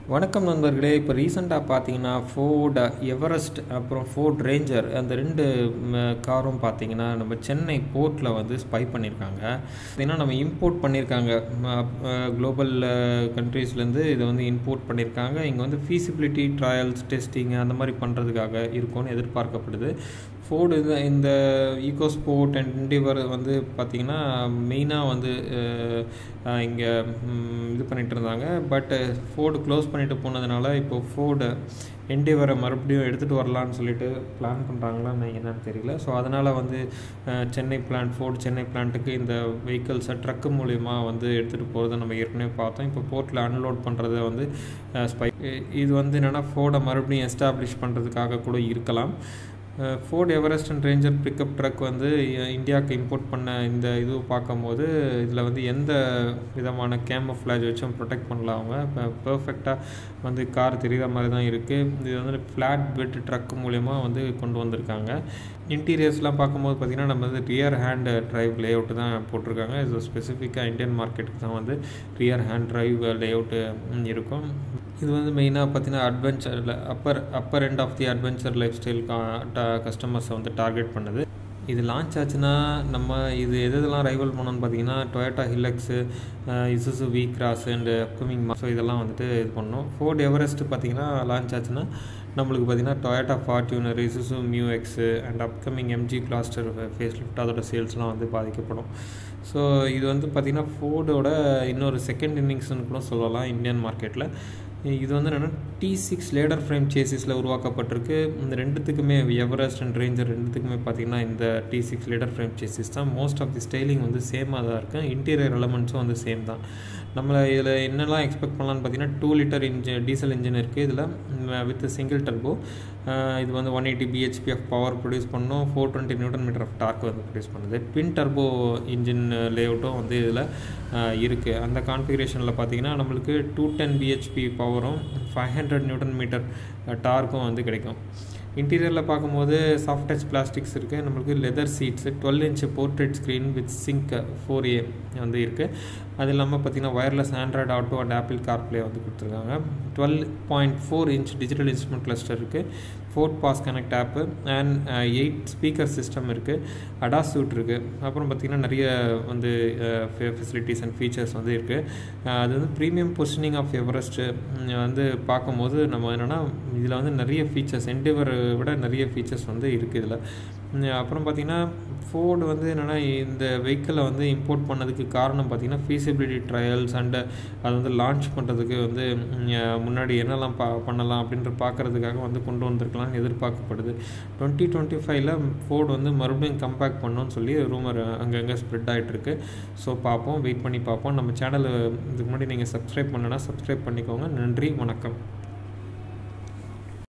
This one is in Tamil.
வணக்கம் நண்பர்களே இப்போ ரீசெண்டாக பார்த்தீங்கன்னா ஃபோர்டு எவரெஸ்ட் அப்புறம் ஃபோர்ட் ரேஞ்சர் அந்த ரெண்டு ம், காரும் பார்த்தீங்கன்னா நம்ம சென்னை போர்ட்டில் வந்து ஸ்பை பண்ணியிருக்காங்க ஏன்னா நம்ம இம்போர்ட் பண்ணியிருக்காங்க குளோபல் கண்ட்ரீஸ்லேருந்து இதை வந்து இம்போர்ட் பண்ணியிருக்காங்க இங்கே வந்து ஃபீசிபிலிட்டி ட்ரையல்ஸ் டெஸ்டிங் அந்த மாதிரி பண்ணுறதுக்காக இருக்கும்னு எதிர்பார்க்கப்படுது ஃபோர்டு இது இந்த ஈகோ ஸ்போர்ட் அண்ட் இண்டிவர் வந்து பார்த்திங்கன்னா மெயினாக வந்து இங்கே இது பண்ணிகிட்டு இருந்தாங்க பட் ஃபோர்டு க்ளோஸ் பண்ணிட்டு போனதுனால இப்போ ஃபோர்டு என்டிவரை மறுபடியும் எடுத்துகிட்டு வரலான்னு சொல்லிட்டு பிளான் பண்ணுறாங்களான்னு என்னன்னு தெரியல ஸோ அதனால் வந்து அஹ், சென்னை பிளான்ட் ஃபோர்டு சென்னை பிளான்ட்டுக்கு இந்த வெஹிக்கிள்ஸை ட்ரக்கு மூலிமா வந்து எடுத்துகிட்டு போகிறத நம்ம ஏற்கனவே பார்த்தோம் இப்போ போர்ட்டில் அன்லோட் பண்ணுறத வந்து ஸ்பை இது வந்து என்னென்னா ஃபோர்டை மறுபடியும் எஸ்டாப்ளிஷ் பண்ணுறதுக்காக கூட இருக்கலாம் Ford Everest and Ranger pickup truck வந்து இ- இந்தியாவுக்கு இம்போர்ட் பண்ண இந்த இது பார்க்கும்போது இதில் வந்து எந்த விதமான கேமஃப்ளாஜ் வச்சும் ப்ரொடெக்ட் பண்ணலாம் அவங்க இப்போ பர்ஃபெக்டாக வந்து கார் தெரிகிற மாதிரி தான் இருக்குது இது வந்து ஃப்ளாட் பெட் ட்ரக் மூலயமா வந்து கொண்டு வந்திருக்காங்க இன்டீரியர்ஸ்லாம் பார்க்கும்போது பார்த்திங்கன்னா நம்ம வந்து rear hand drive layout தான் போட்டிருக்காங்க இது ஸ்பெசிஃபிக்காக இந்தியன் மார்க்கெட்டுக்கு தான் வந்து rear hand drive layout இருக்கும் இது வந்து மெயினாக பார்த்தீங்கன்னா அட்வென்ச்சரில் upper upper end of the adventure lifestyle கஸ்டமர்ஸை வந்து டார்கெட் பண்ணுது இது லான்ச் ஆச்சுன்னா நம்ம இது எது எதெல்லாம் ரைவல் பண்ணோம்னு பார்த்தீங்கன்னா Toyota Hilux Isuzu V Cross and upcoming so இதெல்லாம் வந்துட்டு இது பண்ணோம் ஃபோர்ட் எவரெஸ்ட் பார்த்தீங்கன்னா லான்ச் ஆச்சுன்னா நம்மளுக்கு பார்த்தீங்கன்னா Toyota Fortuner Isuzu mu X and upcoming MG Gloster facelift அதோட சேல்ஸ்லாம் வந்து பாதிக்கப்படும் ஸோ இது வந்து பார்த்திங்கன்னா ஃபோர்டோட இன்னொரு செகண்ட் இன்னிங்ஸ்னு கூட சொல்லலாம் இந்தியன் மார்க்கெட்டில் இது வந்து என்னென்னா டி சிக்ஸ் லேடர் ஃப்ரேம் சேசிஸில் உருவாக்கப்பட்டிருக்கு இந்த ரெண்டுத்துக்குமே எவரெஸ்ட் அண்ட் ரேஞ்சர் ரெண்டுத்துக்குமே பார்த்திங்கன்னா இந்த T six ladder frame chassis தான் மோஸ்ட் ஆஃப் தி ஸ்டைலிங் வந்து சேமாக தான் இருக்குது இன்டீரியர் எலமெண்ட்ஸும் வந்து சேம் தான் நம்மளை இதில் என்னெல்லாம் எக்ஸ்பெக்ட் பண்ணலான்னு பார்த்தீங்கன்னா two litre engine diesel engine இருக்குது இதில் வித் சிங்கிள் டர்போ இது வந்து one eighty BHP of power produce பண்ணும் four twenty newton metre of torque வந்து ப்ரொடியூஸ் பண்ணுது ட்வின் டர்போ இன்ஜின் லேஅவுட்டும் வந்து இதில் இருக்குது அந்த கான்ஃபிகரேஷனில் பார்த்தீங்கன்னா நம்மளுக்கு டூ டென் பிஹெச்பி பவரும் ஃபைவ் ஹண்ட்ரட் நியூட்டன் மீட்டர் டார்க்கும் வந்து கிடைக்கும் இன்டீரியரில் பார்க்கும்போது சாஃப்ட் டச் பிளாஸ்டிக்ஸ் இருக்குது நம்மளுக்கு leather seats twelve inch portrait screen with Sync four ஏ வந்து இருக்குது அது இல்லாமல் பார்த்தீங்கன்னா wireless Android auto and Apple CarPlay வந்து கொடுத்துருக்காங்க twelve point four inch digital instrument cluster இருக்குது Ford Pass connect app and eight speaker system இருக்குது அடா சூட் இருக்குது அப்புறம் பார்த்திங்கன்னா நிறைய வந்து ஃபெசிலிட்டிஸ் அண்ட் ஃபீச்சர்ஸ் வந்து இருக்குது அது வந்து ப்ரீமியம் பொசிஷனிங் ஆஃப் எவரெஸ்ட்டு வந்து பார்க்கும்போது நம்ம என்னென்னா இதில் வந்து நிறைய ஃபீச்சர்ஸ் என்டிவர் விட நிறைய ஃபீச்சர்ஸ் வந்து இருக்குது இதில் உம், அப்புறம் பார்த்திங்கன்னா ஃபோர்டு வந்து என்னென்னா இந்த வெஹிக்கிளை வந்து இம்போர்ட் பண்ணதுக்கு காரணம் பார்த்திங்கன்னா ஃபீசிபிலிட்டி ட்ரையல்ஸ் அண்டு அது வந்து லான்ச் பண்ணுறதுக்கு வந்து உம், முன்னாடி என்னெல்லாம் பா பண்ணலாம் அப்படின்ற பார்க்குறதுக்காக வந்து கொண்டு வந்திருக்கலாம்னு எதிர்பார்க்கப்படுது டுவெண்ட்டி டுவெண்ட்டி ஃபைவ்ல ஃபோர்டு வந்து மறுபடியும் கம்பேக் பண்ணணும்னு சொல்லி ரூமர் அங்கங்கே ஸ்ப்ரெட் ஆகிட்டுருக்கு ஸோ பார்ப்போம் வெயிட் பண்ணி பார்ப்போம் நம்ம சேனல் இதுக்கு முன்னாடி நீங்கள் சப்ஸ்கிரைப் பண்ணலன்னா சப்ஸ்கிரைப் பண்ணிக்கோங்க நன்றி வணக்கம்